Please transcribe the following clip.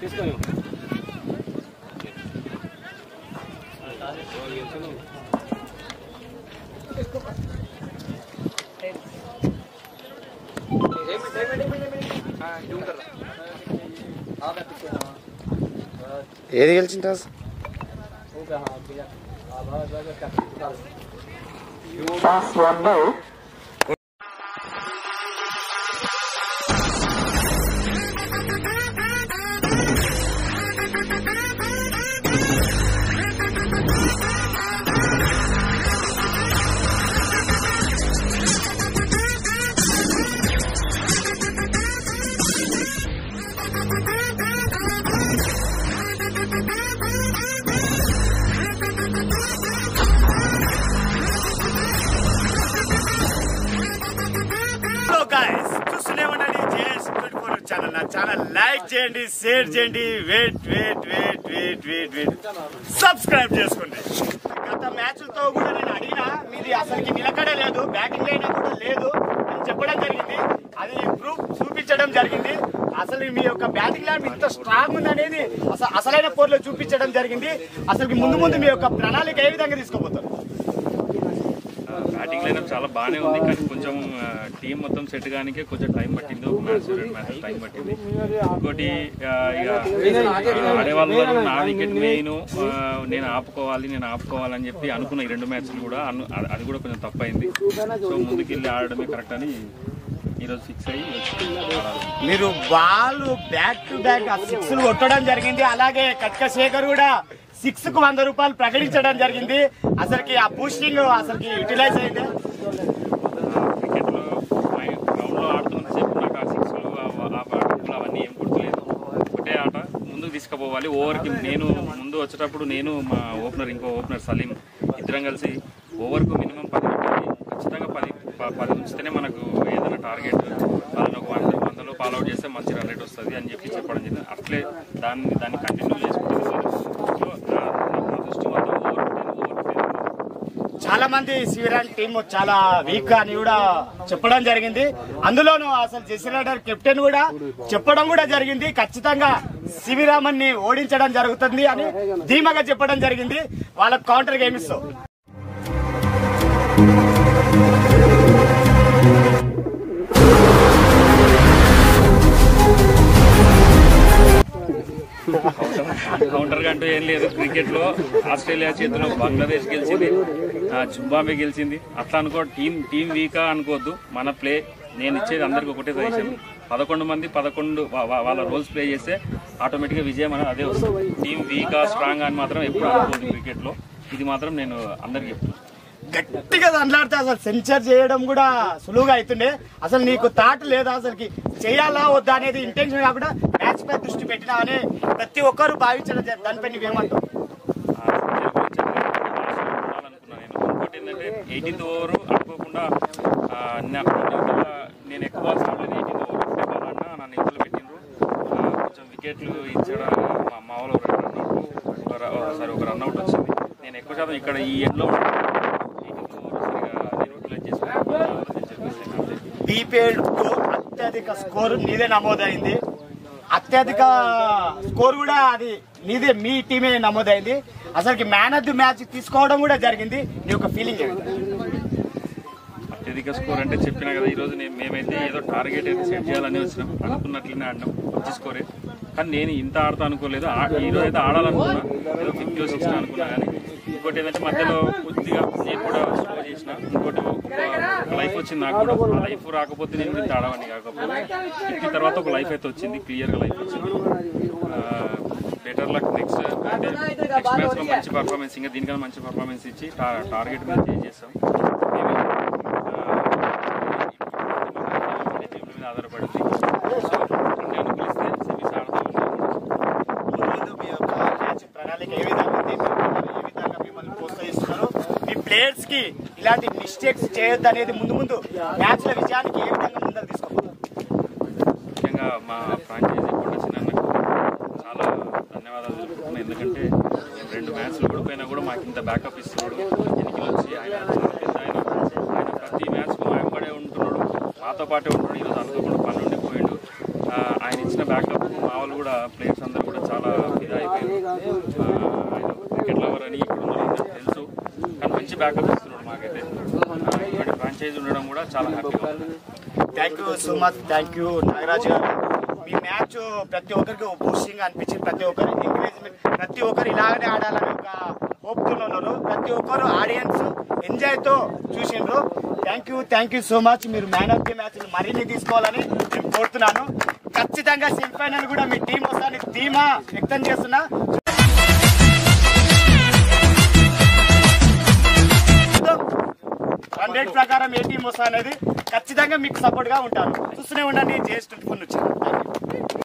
తీసుకొని ఏది గెలిచింది రాజు హలో గాయస్ చూస్తూనే ఉండండి జేఎస్ ట్వంటీ ఫోర్ ఛానల్ నా ఛానల్ లైక్ చేయండి షేర్ చేయండి wait wait wait wait wait wait subscribe చేసుకోండి గత మ్యాచ్లతో కూడా నేను అడిగినా మీది అసలుకి నిలకడే లేదు బ్యాటింగ్ అయినా కూడా లేదు అని చెప్పడం జరిగింది అది ప్రూఫ్ చూపించడం జరిగింది అసలు మీ యొక్క బ్యాటింగ్ ల్యాబ్ ఇంత స్ట్రాంగ్ ఉంది అనేది అసలు అసలైన పోర్లో చూపించడం జరిగింది అసలు ముందు ముందు మీ యొక్క ప్రణాళిక ఏ విధంగా తీసుకోబోతారు బ్యాటింగ్ లైనప్ చాలా బాగానే ఉంది కానీ కొంచెం టీం మొత్తం సెట్ కానికే కొంచెం టైం పట్టింది ఒక మ్యాచ్ రెండు మ్యాచ్ టైం పట్టింది ఇంకోటి ఆ, ఇక ఆడేవాళ్ళు ఉన్నారు, నా వికెట్ మెయిన్ నేను ఆపుకోవాలి నేను ఆపుకోవాలని చెప్పి అనుకున్న ఈ రెండు మ్యాచ్లు కూడా అను- అది- అది కూడా కొంచెం తప్పైంది సో ముందుకెళ్ళి ఆడడమే కరెక్ట్ అని ఈరోజు ఫిక్స్ అయ్యి వచ్చి ఆడాలి. మీరు ball back to back six కొట్టడం జరిగింది అలాగే కట్క శేఖర్ కూడా సిక్స్ కు వంద రూపాయలు ప్రకటించడం జరిగింది అసలుకి ఆ బూస్టింగ్ అసలుకి యూటిలైజ్ అయింది క్రికెట్లో గ్రౌండ్లో ఆడుతున్నంతసేపు నాకు ఆ సిక్స్లు ఆ బ్యాటింగ్లు అవన్నీ ఏం గుర్తులేదు ఒకటే ఆట ముందుకు తీసుకుపోవాలి ఓవర్కి నేను ముందు వచ్చేటప్పుడు నేను మా ఓపెనర్ ఇంకో ఓపెనర్ సలీం ఇద్దరం కలిసి ఓవర్కు మినిమం పది పెట్టాలి ఖచ్చితంగా పది ప- పది ఉంచితేనే మనకు ఏదైనా టార్గెట్ వాళ్ళని ఒక వంద వందలో ఫాలో అవుట్ చేస్తే మంచి రన్ రేట్ వస్తుంది అని చెప్పి చెప్పడం జరిగింది అట్లే దాన్ని దాన్ని కంటిన్యూ చేసుకుంటుంది సో నా నా దృష్టి మాత్రం ఓవర్ ఓవర్ చాలా మంది శివరాజ్ టీం చాలా వీక్ అని కూడా చెప్పడం జరిగింది అందులోనూ అసలు జెసిరాడర్ కెప్టెన్ కూడా చెప్పడం కూడా జరిగింది ఖచ్చితంగా శివరామన్ ని ఓడించడం జరుగుతుంది అని ధీమాగా చెప్పడం జరిగింది వాళ్ళకు కౌంటర్ గేమ్ ఇస్తాం కౌంటర్ అంటూ ఏం లేదు క్రికెట్ లో ఆస్ట్రేలియా చేతిలో బంగ్లాదేశ్ గెలిచింది ఆ, జింబాబే గెలిచింది అట్లా అనుకో టీం టీం వీకా అనుకోవద్దు మన ప్లే నేను ఇచ్చేది అందరికి ఒకటే సజెషన్ పదకొండు మంది పదకొండు వా- వా- వాళ్ళ రోల్స్ ప్లే చేస్తే ఆటోమేటిక్గా విజయం అనేది అదే వస్తుంది టీం వీకా స్ట్రాంగ్ అని మాత్రం ఎప్పుడు అనుకోవద్దు క్రికెట్ లో ఇది మాత్రం నేను అందరికి చెప్తున్నాను గట్టిగా దండలాడితే అసలు సెంచర్ చేయడం కూడా సులువుగా అవుతుండే అసలు నీకు తాట లేదా అసలుకి చేయాలా వద్దా అనేది ఇంటెన్షన్ కాకుండా మ్యాచ్ పై దృష్టి పెట్టినామని ప్రతి ఒక్కరు భావించడం జరిగింది. దానిపై నువ్వేమంటావు ఆ క్రికెట్ గురించి చెప్పాలనుకున్నా నేను ఇంకోటి ఏంటంటే ఎయిటీన్త్ ఓవర్ అనుకోకుండా ఆ, నా- నా- నేను ఎక్కువ బాల్స్ ఆడలేదు ఎయిటీన్త్ ఓవర్ ఒకటే బాల్ ఆడినా నన్ను ఇబ్బందులు పెట్టిండ్రు ఆ, కొంచెం వికెట్లు ఇచ్చడం మా మా వాళ్ళు ఒక రన్ అవుట్ ఒక ర- ఒకసారి ఒక రన్ అవుట్ వచ్చింది నేను ఎక్కువ శాతం ఇక్కడ ఈ ఎండ్లో ఎయిటీన్త్ ఓవర్ సరిగా నేను యూటిలైజ్ చేసుకున్నాను బీపీఎల్ అత్యధిక స్కోర్ నీదే నమోదైంది అత్యధిక స్కోర్ కూడా అది నీదే మీ టీమే నమోదైంది అసలుకి మ్యాన్ ఆఫ్ ది మ్యాచ్ తీసుకోవడం కూడా జరిగింది నీ యొక్క ఫీలింగ్ ఏమిటి అత్యధిక స్కోర్ అంటే చెప్పినా కదా ఈ రోజు నేను మేమైతే ఏదో టార్గెట్ అయితే సెట్ చేయాలని వచ్చినాం అనుకున్నట్లనే ఆడినాం మంచి స్కోరే కానీ నేను ఇంత ఆడతా అనుకోలేదు ఆ- ఈ రోజు అయితే ఆడాలనుకున్నా ఏదో ఫిఫ్టీ సిక్స్టీ అనుకున్నా కానీ ఇంకోటి ఏంటంటే మధ్యలో కొద్దిగా నేను కూడా స్లో చేసిన ఇంకోటి ఒక లైఫ్ వచ్చింది నాకు కూడా ఆ లైఫ్ రాకపోతే నేను ఇంత ఆడవాడిని కాకపోతే ఫిఫ్టీ తర్వాత ఒక లైఫ్ అయితే వచ్చింది క్లియర్గా లైఫ్ వచ్చింది బెటర్ లక్ నెక్స్ట్ అంటే నెక్స్ట్ మ్యాచ్ లో మంచి పర్ఫార్మెన్స్ ఇంకా దీనికన్నా మంచి పర్ఫార్మెన్స్ ఇచ్చి టా- టార్గెట్ మీద చేంజ్ చేస్తాం మేబీ టీంల మీద ఆధారపడింది సో అన్ని అనుకూలిస్తే సెమీస్ ఆడుతూ ఉంటాం ముందు మీ యొక్క మ్యాచ్ ప్రణాళిక ఏ విధంగా ఉంది మీరు ఏ విధంగా మిమ్మల్ని ప్రోత్సహిస్తున్నారు మీ ప్లేయర్స్ కి ఇలాంటి మిస్టేక్స్ చేయొద్దు అనేది ముందు ముందు మ్యాచ్ల విజయానికి ఏ విధంగా ముందర తీసుకోవాలి ముఖ్యంగా మా ఫ్రాంచైజీ కూడా చిన్నకు చాలా ధన్యవాదాలు తెలుపుతున్నాను ఎందుకంటే నేను రెండు మ్యాచ్లు ఓడిపోయినా కూడా మాకు ఇంత బ్యాకప్ ఇస్తున్నాడు ఎన్నికలు వచ్చి ఆయన చాలా పెద్ద ఆయన ఆయన ప్రతి మ్యాచ్కు మా వెంబడే ఉంటున్నాడు మాతో పాటే ఉంటున్నాడు ఈరోజు అనుకోకుండా పని ఉండి పోయిండు ఆ, ఆయన ఇచ్చిన బ్యాకప్ మా వాళ్ళు కూడా ప్లేయర్స్ అందరూ కూడా చాలా ఇదా అయిపోయారు ఆ, ఆయన క్రికెట్ లవర్ అని ఇప్పుడు అందరికీ తెలుసు కానీ మంచి బ్యాకప్ ఇస్తున్నాడు మాకైతే ఆ, ఇటువంటి ఫ్రాంచైజీ ఉండడం కూడా చాలా హ్యాపీగా ఉంది thank you so much thank you Nagaraju గారు మీ మ్యాచ్ ప్రతి ఒక్కరికి బూస్టింగ్ అనిపించింది ప్రతి ఒక్కరు ఎంకరేజ్మెంట్ ప్రతి ఒక్కరు ఇలాగనే ఆడాలని ఒక హోప్తో ఉన్నారు ప్రతి ఒక్కరు ఆడియన్స్ ఎంజాయ్ తో చూసిండ్రు thank you thank you so much మీరు మ్యాన్ ఆఫ్ ది మ్యాచ్ మరిన్ని తీసుకోవాలని నేను కోరుతున్నాను ఖచ్చితంగా సెమీఫైనల్ కూడా మీ టీం వస్తాను ధీమా వ్యక్తం చేస్తున్నా హండ్రెడ్ ప్రకారం ఏ టీం వస్తా అనేది ఖచ్చితంగా మీకు సపోర్ట్ గా ఉంటాను చూస్తూనే ఉండండి జేఎస్ ట్వంటీ ఫోర్ నుంచి